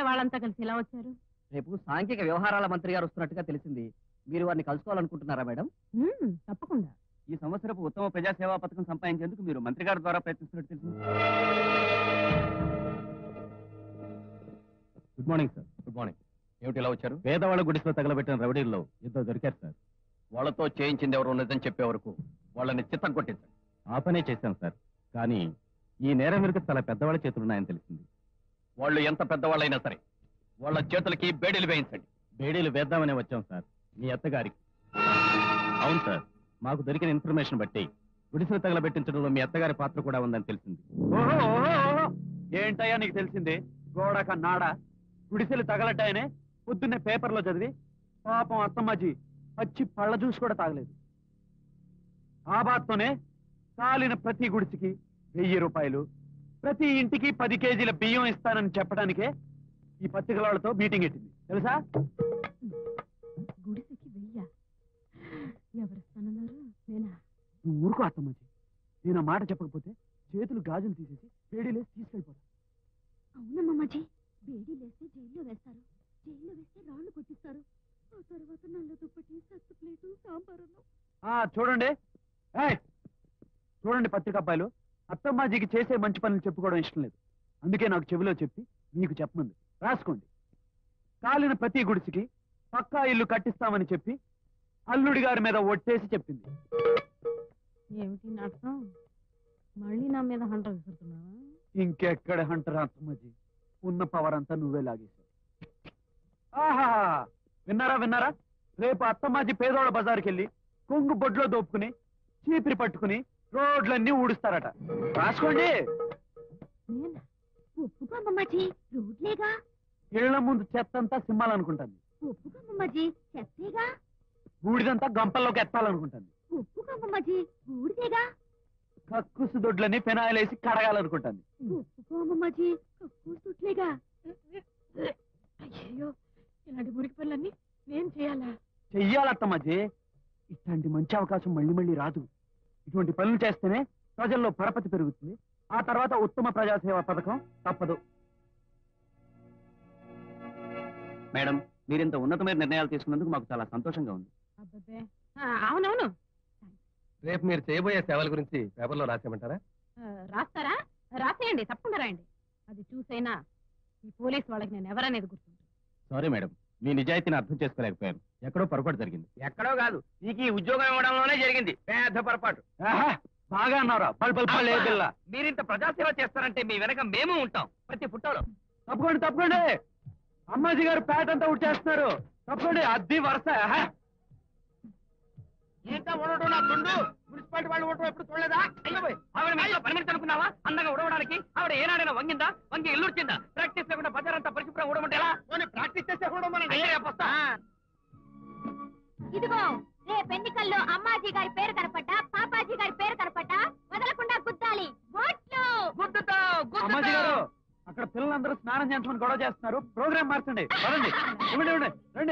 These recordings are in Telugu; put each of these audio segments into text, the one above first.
వాళ్ళంతా కలిసి ఎలా వచ్చారు రేపు సాంఘిక వ్యవహారాల మంత్రి గారు వస్తున్నట్టుగా తెలిసింది మీరు వారిని కలుసుకోవాలనుకుంటున్నారా మేడం మ్మ్, తప్పకుండా ఈ సంవత్సరపు ఉత్తమ ప్రజాసేవా పథకం సంపాదించేందుకు మీరు మంత్రి గారి ద్వారా ప్రయత్నిస్తున్నట్టు తెలిసింది good morning sir good morning ఏమిటి ఇలా వచ్చారు పేదవాళ్ళ గుడిసెలో తగలబెట్టిన రౌడీల్లో ఇద్దరు దొరికారు సార్ వాళ్ళతో చేయించింది ఎవరు నిజం చెప్పే వరకు వాళ్ళని చిత్తం కొట్టించండి ఆ పనే చేశాం సార్ కానీ ఈ నేరం వెనుక చాలా పెద్దవాళ్ళ చేతులున్నాయని తెలిసింది వాళ్ళు ఎంత పెద్దవాళ్ళైనా సరే వాళ్ళ చేతులకి బేడీలు వేయించండి బేడీలు వేద్దామనే వచ్చాం సార్ మీ అత్తగారికి అవును సార్ మాకు దొరికిన ఇన్ఫర్మేషన్ బట్టి గుడిసెలు తగలబెట్టించడంలో మీ అత్తగారి పాత్ర కూడా ఉందని తెలిసింది ఓహో ఓహో, ఓహో. ఏంటయ్యా నీకు తెలిసింది గోడక నాడ గుడిసెలు తగలట్టాయనే పొద్దున్నే పేపర్లో చదివి పాపం అత్తమ్మాజీ పచ్చి పళ్ళ జ్యూస్ కూడా తాగలేదు ఆ బాత్తోనే కాలిన ప్రతి గుడిసికి వెయ్యి రూపాయలు ప్రతి ఇంటికి పది కేజీల బియ్యం ఇస్తానని చెప్పడానికే ఈ పత్రికలతో మీటింగ్ పెట్టింది తెలుసా గుడిసెకి వెయ్యా ఎవరిస్తానన్నారు నేనా నువ్వు ఊరుకో అత్తమ్మాజీ నేను ఆ మాట చెప్పకపోతే చేతులు గాజులు తీసేసి వేడిలేసి తీసుకెళ్ళిపోతా అవునమ్మమ్మాజీ వేడి లేస్తే జైల్లో వేస్తారు జైల్లో వేస్తే రాళ్ళు కొట్టిస్తారు ఆ తర్వాత నల్ల దుప్పటి సత్తు ప్లేటు సాంబార్ అన్నం ఆ చూడండి ఏయ్! చూడండి పత్రిక అబ్బాయిలు అత్తమ్మాజీకి చేసే మంచి పనులు చెప్పుకోవడం ఇష్టం లేదు అందుకే నాకు చెవిలో చెప్పి మీకు చెప్పమంది రాసుకోండి కాలిన ప్రతి గుడిసికి పక్కా ఇల్లు కట్టిస్తామని చెప్పి అల్లుడి గారి మీద ఒట్టేసి చెప్పింది ఏమిటి నాటకం మళ్ళీ నా మీద హంట విసురుతున్నావా ఇంకెక్కడ హంటరా అత్తమ్మాజీ ఉన్న పవర్ అంతా నువ్వే లాగేశావు ఆహా విన్నారా విన్నారా రేపు అత్తమ్మాజీ పేదోళ్ళ బజార్కి వెళ్ళి కొంగు బొడ్లో దోపుకుని చీపిరి పట్టుకుని రోడ్లన్నీ ఊడుస్తారట రాసుకోండి నేనా ఒప్పుకో అమ్మమ్మాజీ రోడ్లేగా ఇళ్ల ముందు చెత్తంతా సింహాలనుకుంటాను ఒప్పుకో అమ్మమ్మాజీ చెత్తేగా బూడిదంతా గంపల్లోకి ఎత్తాలనుకుంటాను ఒప్పుకో అమ్మమ్మాజీ బూడిదేగా కక్కుసు దొడ్లని ఫెనాయిల్ వేసి కడగాలనుకుంటాను ఒప్పుకో అమ్మమ్మాజీ కక్కు చుట్లేగా అయ్యో ఇలాంటి మురికి పనులన్నీ నేను చేయాలా చెయ్యాలత్తమ్మాజీ ఇట్లాంటి మంచి అవకాశం మళ్ళీ మళ్ళీ రాదు ఇటువంటి పనులు చేస్తేనే ప్రజల్లో పరపతి పెరుగుతుంది ఆ తర్వాత ఉత్తమ ప్రజాసేవ పథకం తప్పదు మేడం మీరింత ఉన్నతమైన నిర్ణయాలు తీసుకున్నందుకు మాకు చాలా సంతోషంగా ఉంది అబ్బబ్బే ఆ, అవునవును రేపు మీరు చేయబోయే సేవల గురించి పేపర్లో రాసేమంటారా ఆ, రాస్తారా రాసేయండి తప్పకుండా రాయండి అది చూసైనా ఈ పోలీస్ వాళ్ళకి నేను ఎవరనేది గుర్తుంది సారీ మేడం మీ నిజాయితీని అర్థం చేసుకోలేకపోయాను ఎక్కడో పొరపాటు జరిగింది ఎక్కడో కాదు నీకు ఈ ఉద్యోగం ఇవ్వడంలోనే జరిగింది పెద్ద పొరపాటు ఆహా, బాగా అన్నారా పల్ పల్ పల్ ఏ పిల్ల మీరింత ప్రజాసేవ చేస్తారంటే మీ వెనక మేము ఉంటాం ప్రతి ఫుట్టోలో తప్పకోండి తప్పకోండి అమ్మాజీ గారు పేట అంతా ఉట్టేస్తున్నారు తప్పకోండి అద్దీ వరుస ఆహా. ఇంకా ఉండటం నా తుండు మున్సిపాలిటీ వాళ్ళు ఉండటం ఎప్పుడు చూడలేదా అయ్యో పోయ్. ఆవిడ మీద పని మనిషి అనుకున్నావా అందంగా ఉడవడానికి ఆవిడ ఏనాడైనా వంగిందా వంగి ఇల్లు వచ్చిందా ప్రాక్టీస్ లేకుండా బజారంతా పరిశుభ్రం ఉడమంటే ఎలా ప్రాక్టీస్ చేస్తే ఉడమనండి ఇదిగో రేపు ఎన్నికల్లో అమ్మాజీ గారి పేరు కనపడ్డా పాపాజీ గారి పేరు కనపడ్డా వదలకుండా గుద్దాలి ఓట్లు గుద్దుతో అమ్మాజీ గారు అక్కడ పిల్లలందరూ స్నానం చేయించమని గొడవ చేస్తున్నారు ప్రోగ్రామ్ మార్చండి రండి ఇవ్వండి ఇవ్వండి రండి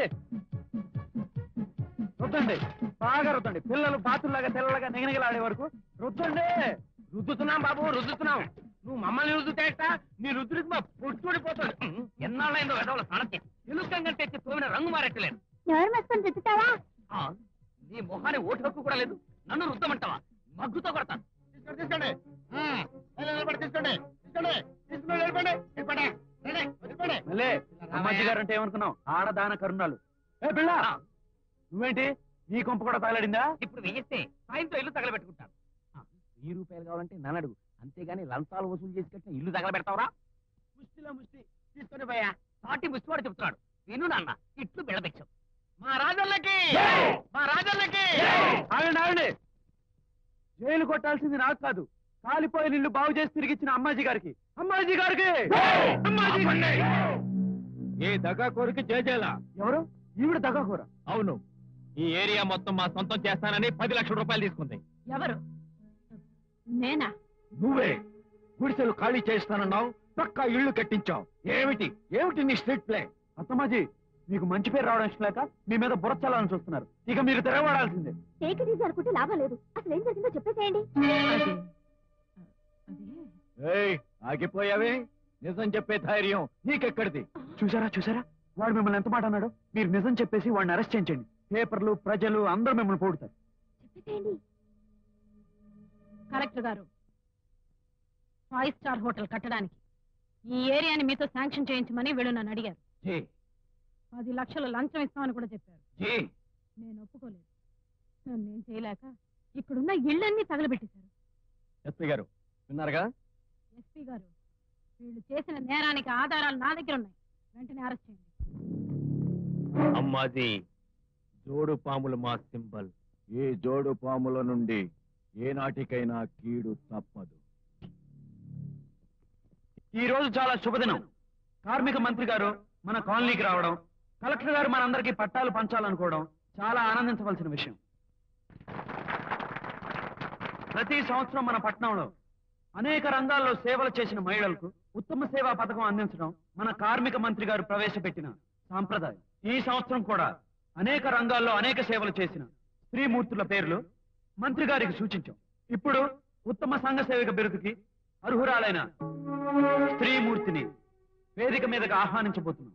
రుద్దండి బాగా రుద్దండి పిల్లలు బాతుల్లాగా తెల్లగా నిగనిగలాడే వరకు రుద్దండి రుద్దుతున్నాం బాబు రుద్దుతున్నాం నువ్వు మమ్మల్ని రుద్దుతేట నీ రుద్దుడికి మా పొట్టుడిపోతుంది ఎన్నాళ్ళైందో వెదవుల సనతి ఎలుకం కంటే ఎత్తి తోమిన రంగు మారెట్టలేదు ఎవరు మస్తుని రుద్దుతావా ఆ, నీ మొహాన్ని ఓటు హక్కు కూడా లేదు నన్ను రుద్దమంటావా మగ్గుతో కొడతాను తీసుకోండి తీసుకోండి తీసుకోండి తీసుకోండి మళ్ళీ అమ్మాజీ గారు అంటే ఏమనుకున్నావు ఆడదాన కరుణాలు ఏ పిల్ల నువ్వేంటి నీ కొంప కూడా తగలడిందా ఇప్పుడు వెయ్యిస్తే సాయంతో ఇల్లు తగలబెట్టుకుంటాను ఆ, వెయ్యి రూపాయలు కావాలంటే నన్ను అడుగు అంతేగాని లంచాలు వసూలు చేసి కట్టిన ఇల్లు తగలబెడతావరా ముష్టిలో ముష్టి తీసుకొని పోయా సాటి ముష్టివాడు చెప్తున్నాడు విను నాన్న ఇట్లు బిళ్ళబెచ్చాం మా రాజల్లకి మా రాజల్లకి ఆగండి ఆగండి జైలు కొట్టాల్సింది నాకు కాదు కాలిపోయిన ఇల్లు బాగు చేసి తిరిగిచ్చిన అమ్మాజీ గారికి అమ్మాజీ గారికి అమ్మాజీ గారికి! ఏ దగా కోరిక చేసేలా ఎవరు ఈవిడ దగాకూర అవును ఈ ఏరియా మొత్తం మా సొంతం చేస్తానని పది లక్షల రూపాయలు తీసుకుంది ఎవరు నేనా నువ్వే గుడిసెలు ఖాళీ చేస్తానన్నావు పక్కా ఇళ్లు కట్టించావు ఏమిటి ఏమిటి నీ స్ట్రీట్ ప్లే అత్తమ్మాజీ మీకు మంచి పేరు రావడం ఇష్టం లేక మీ మీద బుర్రచల్లాలని చూస్తున్నారు ఇక మీరు తిరగబడాల్సిందే టేక్ ఇట్ ఈజీ అనుకుంటే లాభం లేదు అసలు ఏం జరిగిందో చెప్పేసేయండి అదే అదే ఏయ్ ఆగిపోయావే నిజం చెప్పే ధైర్యం నీకెక్కడిది చూసారా చూసారా వాడు మిమ్మల్ని ఎంత మాట అన్నాడు మీరు నిజం చెప్పేసి వాడిని అరెస్ట్ చేయించండి పేపర్లు ప్రజలు అందరూ మిమ్మల్ని పోడుతారు చెప్పేసేయండి కలెక్టర్ గారు ఫైవ్ స్టార్ హోటల్ కట్టడానికి ఈ ఏరియాని మీతో శాంక్షన్ చేయించమని వీళ్ళు నన్ను అడిగారు జీ పది లక్షలు లంచం ఇస్తామని కూడా చెప్పారు జీ నేను ఒప్పుకోలేదు నన్నేం చేయలేక ఇక్కడున్న ఇళ్ళన్నీ తగలబెట్టేశారు ఎస్పీ గారు విన్నారుగా ఎస్పీ గారు వీళ్ళు చేసిన నేరానికి ఆధారాలు నా దగ్గర ఉన్నాయి వెంటనే అరెస్ట్ చేయండి అమ్మాది జోడు పాములు మా సింబల్ ఈ జోడు పాముల నుండి ఏ నాటికైనా కీడు తప్పదు ఈ రోజు చాలా శుభదినం కార్మిక మంత్రి గారు మన కాలనీకి రావడం కలెక్టర్ గారు మనందరికీ పట్టాలు పంచాలనుకోవడం చాలా ఆనందించవలసిన విషయం ప్రతి సంవత్సరం మన పట్టణంలో అనేక రంగాల్లో సేవలు చేసిన మహిళలకు ఉత్తమ సేవా పథకం అందించడం మన కార్మిక మంత్రి గారు ప్రవేశపెట్టిన సాంప్రదాయం ఈ సంవత్సరం కూడా అనేక రంగాల్లో అనేక సేవలు చేసిన స్త్రీమూర్తుల పేర్లు మంత్రి గారికి సూచించాం ఇప్పుడు ఉత్తమ సంఘ సేవక బిరుదుకి అర్హురాలైన స్త్రీమూర్తిని వేదిక మీదకి ఆహ్వానించబోతున్నాం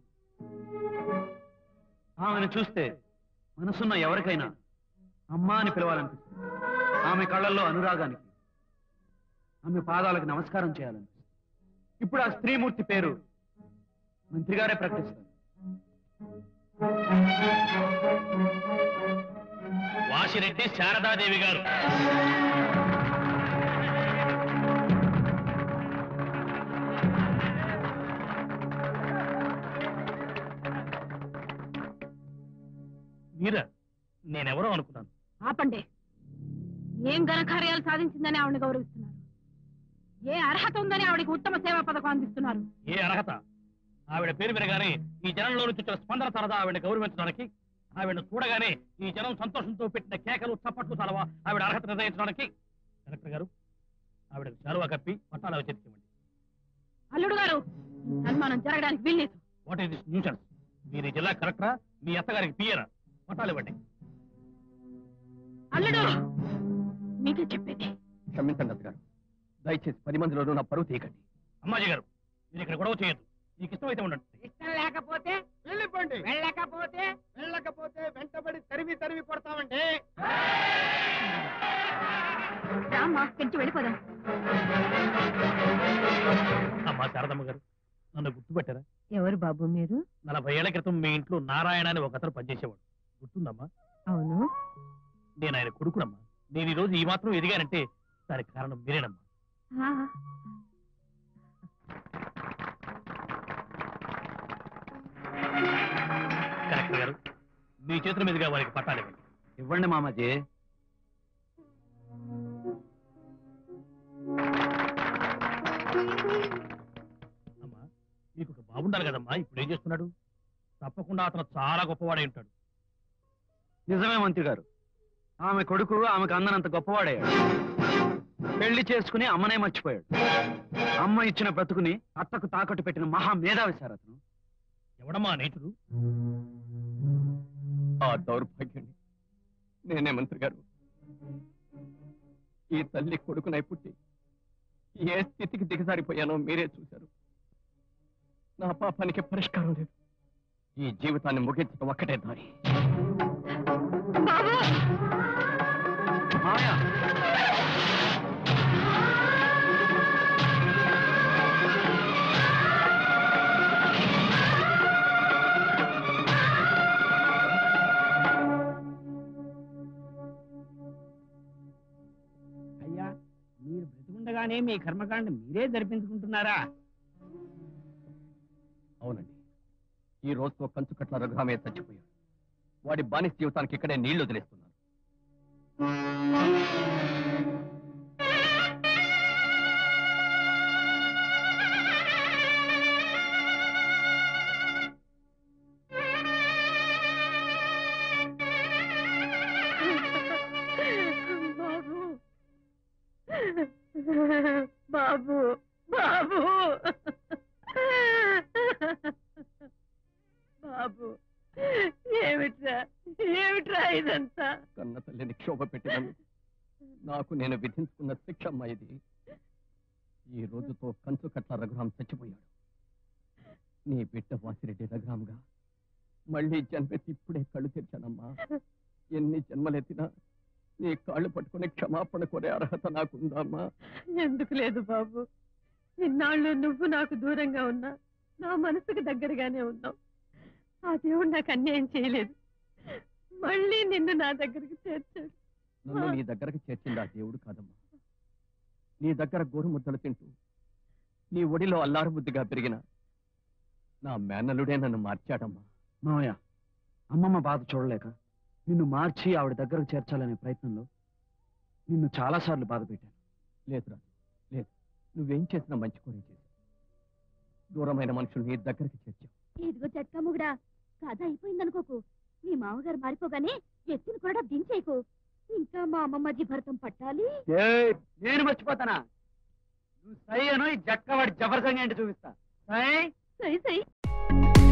ఆమెను చూస్తే మనసున్న ఎవరికైనా అమ్మా అని పిలవాలనిపిస్తుంది ఆమె కళ్ళల్లో అనురాగానికి ఆమె పాదాలకు నమస్కారం చేయాలనిపిస్తుంది ఇప్పుడు ఆ స్త్రీమూర్తి పేరు మంత్రి గారే ప్రకటిస్తారు వాసిరెడ్డి శారదాదేవి గారు మీరా నేనెవరో అనుకున్నాను ఆపండి ఏం ఘనకార్యాలు సాధించిందని ఆవిడని గౌరవిస్తున్నారు ఏ అర్హత ఉందని ఆవిడకి ఉత్తమ సేవా పథకం అందిస్తున్నారు ఏ అర్హత ఆవిడ పేరు వినగానే ఈ జనంలో నుంచి వచ్చిన స్పందన తరదా ఆవిడ గౌరవించడానికి ఆవిడను చూడగానే ఈ జనం సంతోషంతో పెట్టిన కేకలు చప్పట్లు తలవా ఆవిడ అర్హత నిర్ణయించడానికి కలెక్టర్ గారు ఆవిడకు శాలువా కప్పి పట్టాలు చేతికివ్వండి అల్లుడు గారు ఈ సన్మానం జరగడానికి వీల్లేదు వాట్ ఈస్ దిస్ న్యూసెన్స్ మీరు ఈ జిల్లా కలెక్టరా మీ అత్తగారికి పియరా పట్టాలు ఇవ్వండి అల్లుడు మీకే చెప్పేది క్షమించండి అత్తగారు దయచేసి పది మందిలోనూ నా పరువు తీయకండి అమ్మాజీ గారు మీరు ఇక్కడ గొడవ చేయొద్దు మీకు ఇష్టమైతే ఉండండి ఇష్టం లేకపోతే వెళ్ళిపోండి వెళ్ళకపోతే వెళ్ళకపోతే వెంటబడి తరిమి తరిమి కొడతామండి రామ్మా పెంచి వెళ్ళిపోదాం అమ్మా శారదమ్మ గారు నన్ను గుర్తుపెట్టారా ఎవరు బాబు మీరు నలభై ఏళ్ల క్రితం మీ ఇంట్లో నారాయణ అని ఒక అతను పనిచేసేవాడు గుర్తుందమ్మా అవును నేను ఆయన కొడుకునమ్మా నేను ఈ రోజు ఈ మాత్రం ఎదిగానంటే దానికి కారణం మీరేనమ్మా కలెక్టర్ గారు మీ చేతుల మీదుగా వారికి పట్టాలివ్వండి ఇవ్వండి మామాజీ అమ్మా మీకు ఒక బాగుండాలి కదమ్మా ఇప్పుడు ఏం చేస్తున్నాడు తప్పకుండా అతను చాలా గొప్పవాడై ఉంటాడు నిజమే మంత్రి గారు ఆమె కొడుకు ఆమెకు అందనంత గొప్పవాడయ్యాడు పెళ్లి చేసుకుని అమ్మనే మర్చిపోయాడు అమ్మ ఇచ్చిన బ్రతుకుని అత్తకు తాకట్టు పెట్టిన మహా మేధావి సార్ అతను ఎవడమ్మా ఆ నీచుడు ఆ దౌర్భాగ్యాన్ని నేనే మంత్రి గారు ఈ తల్లి కొడుకునై పుట్టి ఏ స్థితికి దిగజారిపోయానో మీరే చూశారు నా పాపానికి పరిష్కారం లేదు ఈ జీవితాన్ని ముగించడం ఒక్కటే దారి మామయ్య అయ్యా మీరు బ్రతికుండగానే మీ కర్మకాండ మీరే జరిపించుకుంటున్నారా అవునండి ఈ రోజుతో కంచు కట్ల రఘురామయ్య చచ్చిపోయాడు వాడి బానిస జీవితానికి ఇక్కడే నీళ్లు వదిలేస్తున్నారు బాబు బాబు బాబు ఏమిట్రా ఏమిట్రా ఇదంతా కన్న తల్లిని క్షోభ పెట్టినందుకు నాకు నేను విధించుకున్న శిక్ష అమ్మా ఇది ఈ రోజుతో కంచు కట్ల రఘురాం చచ్చిపోయాడు నీ బిడ్డ వాసిరెడ్డి రఘురాముగా మళ్ళీ జన్మెత్తి ఇప్పుడే కళ్ళు తెరిచానమ్మా ఎన్ని జన్మలెత్తినా నీ కాళ్ళు పట్టుకుని క్షమాపణ కోరే అర్హత నాకుందమ్మా ఎందుకు లేదు బాబు ఇన్నాళ్ళు నువ్వు నాకు దూరంగా ఉన్నా నా మనసుకు దగ్గరగానే ఉన్నావు ఆ దేవుడు నాకు అన్యాయం చేయలేదు మళ్ళీ నిన్ను నా దగ్గరికి చేర్చాడు నన్ను నీ దగ్గరకు చేర్చింది ఆ దేవుడు కాదమ్మా నీ దగ్గర గోరు ముద్దలు తింటూ నీ ఒడిలో అల్లారు బుద్ధిగా పెరిగిన నా మేనలుడే నన్ను మార్చాడమ్మా మావయ్య అమ్మమ్మ బాధ చూడలేక నిన్ను మార్చి ఆవిడ దగ్గరకు చేర్చాలనే ప్రయత్నంలో నిన్ను చాలాసార్లు బాధ పెట్టాను లేదు రాజు లేదు నువ్వేం చేసినా మంచి కోరే చేసి దూరమైన మనుషులు నీ దగ్గరికి చేర్చావు ఇదిగో చట్కా ముగుడా కథ అయిపోయిందనుకోకు మీ మామగారు మారిపోగానే ఎత్తుని కూడా దించేయకు ఇంకా మా అమ్మమ్మ భరతం పట్టాలి ఏయ్, నేను మర్చిపోతానా నువ్వు సై అను ఈ జక్కవాడి జబర్సంగా ఏంటి చూపిస్తా సై సై సై